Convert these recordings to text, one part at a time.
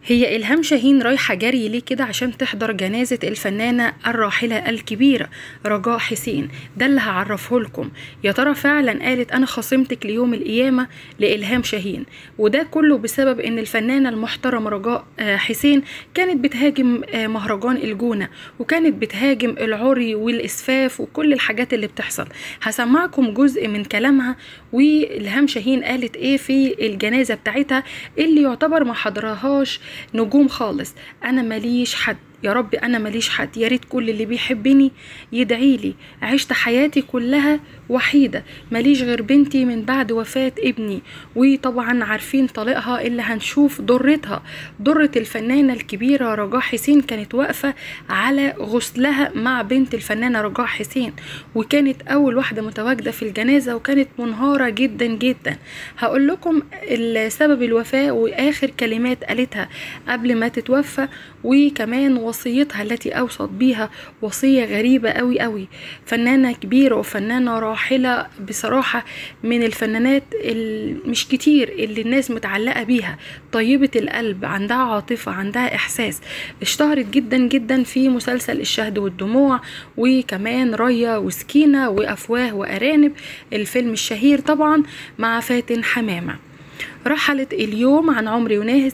هي إلهام شاهين رايحة جري ليه كده عشان تحضر جنازة الفنانة الراحلة الكبيرة رجاء حسين ده اللي هعرفه لكم يا ترى فعلا قالت أنا خصمتك ليوم القيامة لإلهام شاهين وده كله بسبب إن الفنانة المحترمة رجاء آه، حسين كانت بتهاجم آه، مهرجان الجونة وكانت بتهاجم العري والإسفاف وكل الحاجات اللي بتحصل هسمعكم جزء من كلامها وإلهام شاهين قالت إيه في الجنازة بتاعتها اللي يعتبر ما حضرهاش نجوم خالص انا ماليش حد يا رب انا ماليش حد يا ريت كل اللي بيحبني يدعي لي عشت حياتي كلها وحيده ماليش غير بنتي من بعد وفاه ابني وطبعا عارفين طليقها اللي هنشوف ضرتها ضره الفنانه الكبيره رجاء حسين كانت واقفه على غسلها مع بنت الفنانه رجاء حسين وكانت اول واحده متواجده في الجنازه وكانت منهاره جدا جدا هقول لكم سبب الوفاه واخر كلمات قالتها قبل ما تتوفى وكمان وصيتها التي أوصت بيها وصية غريبة قوي قوي فنانة كبيرة وفنانة راحلة بصراحة من الفنانات مش كتير اللي الناس متعلقة بيها طيبة القلب عندها عاطفة عندها إحساس اشتهرت جدا جدا في مسلسل الشهد والدموع وكمان ريا وسكينة وأفواه وأرانب الفيلم الشهير طبعا مع فاتن حمامة رحلت اليوم عن عمر يناهز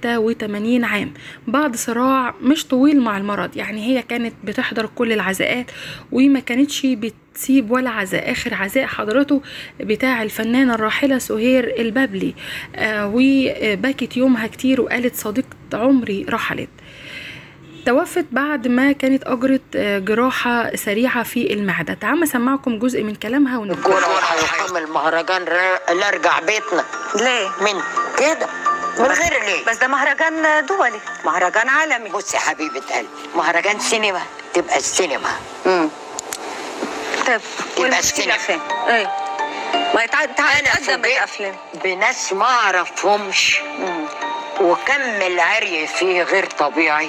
83 عام بعد صراع مش طويل مع المرض يعني هي كانت بتحضر كل العزاءات وما كانتش بتسيب ولا عزاء اخر عزاء حضرته بتاع الفنانه الراحله سهير البابلي آه وبكت يومها كتير وقالت صديقه عمري رحلت توفت بعد ما كانت أجرت جراحة سريعة في المعدة تعالوا أسمعكم جزء من كلامها ونقول هيقام المهرجان لا ارجع بيتنا ليه؟ من كده من غير ليه بس ده مهرجان دولي مهرجان عالمي بصي يا حبيبة قلبي مهرجان سينما تبقى السينما امم طب تبقى السينما فين؟ ايه ما يتقدم بالافلام بناس ما اعرفهمش وكم العري فيه غير طبيعي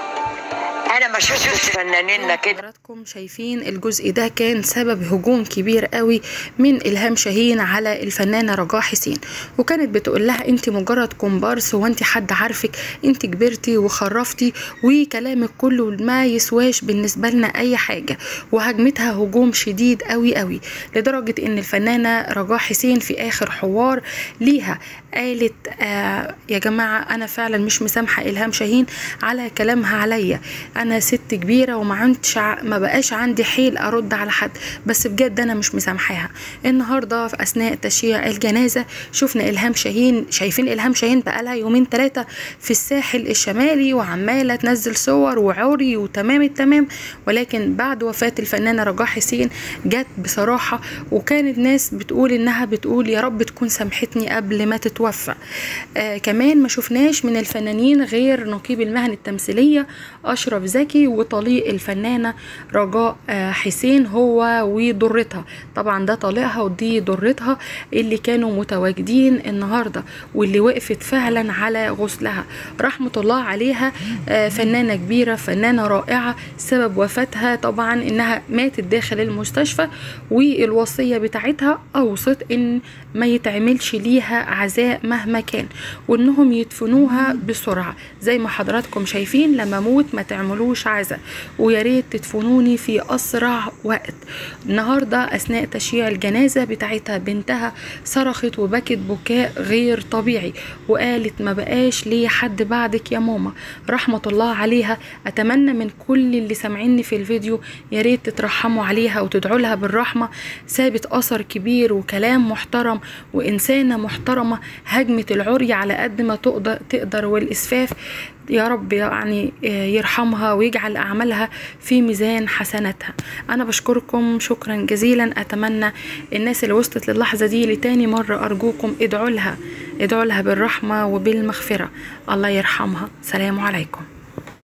انا ما شفتش فنانينا كده حضراتكم شايفين الجزء ده كان سبب هجوم كبير قوي من الهام شاهين على الفنانه رجاء حسين وكانت بتقول لها انت مجرد كومبارس وانت حد عارفك انت كبرتي وخرفتي وكلامك كله ما يسواش بالنسبه لنا اي حاجه وهجمتها هجوم شديد قوي قوي لدرجه ان الفنانه رجاء حسين في اخر حوار ليها قالت آه يا جماعه انا فعلا مش مسامحه الهام شاهين على كلامها عليا انا ست كبيره وما عندش ما بقاش عندي حيل ارد على حد بس بجد انا مش مسامحاها النهارده في اثناء تشييع الجنازه شفنا الهام شاهين شايفين الهام شاهين بقالها يومين ثلاثه في الساحل الشمالي وعماله تنزل صور وعوري وتمام التمام ولكن بعد وفاه الفنانه رجاء حسين جت بصراحه وكانت ناس بتقول انها بتقول يا رب تكون سامحتني قبل ما تتوفى آه كمان ما شفناش من الفنانين غير نقيب المهن التمثيليه اشرف زكي وطليق الفنانه رجاء حسين هو وضرتها طبعا ده طليقها ودي ضرتها اللي كانوا متواجدين النهارده واللي وقفت فعلا على غسلها رحمه الله عليها فنانه كبيره فنانه رائعه سبب وفاتها طبعا انها ماتت داخل المستشفى والوصيه بتاعتها اوصت ان ما يتعملش ليها عزاء مهما كان وانهم يدفنوها بسرعه زي ما حضراتكم شايفين لما موت ما تعملوش عزاء ويا ريت تدفنوني في اسرع وقت النهارده اثناء تشييع الجنازه بتاعتها بنتها صرخت وبكت بكاء غير طبيعي وقالت ما بقاش لي حد بعدك يا ماما رحمه الله عليها اتمنى من كل اللي سامعيني في الفيديو يا ريت تترحموا عليها وتدعوا لها بالرحمه سابت اثر كبير وكلام محترم وانسانه محترمه هجمه العري على قد ما تقدر تقدر والاسفاف يا رب يعني يرحمها ويجعل أعمالها في ميزان حسناتها أنا بشكركم شكرا جزيلا أتمنى الناس اللي وصلت للحظة دي لتاني مرة أرجوكم ادعوا لها ادعوا لها بالرحمة وبالمغفرة الله يرحمها سلام عليكم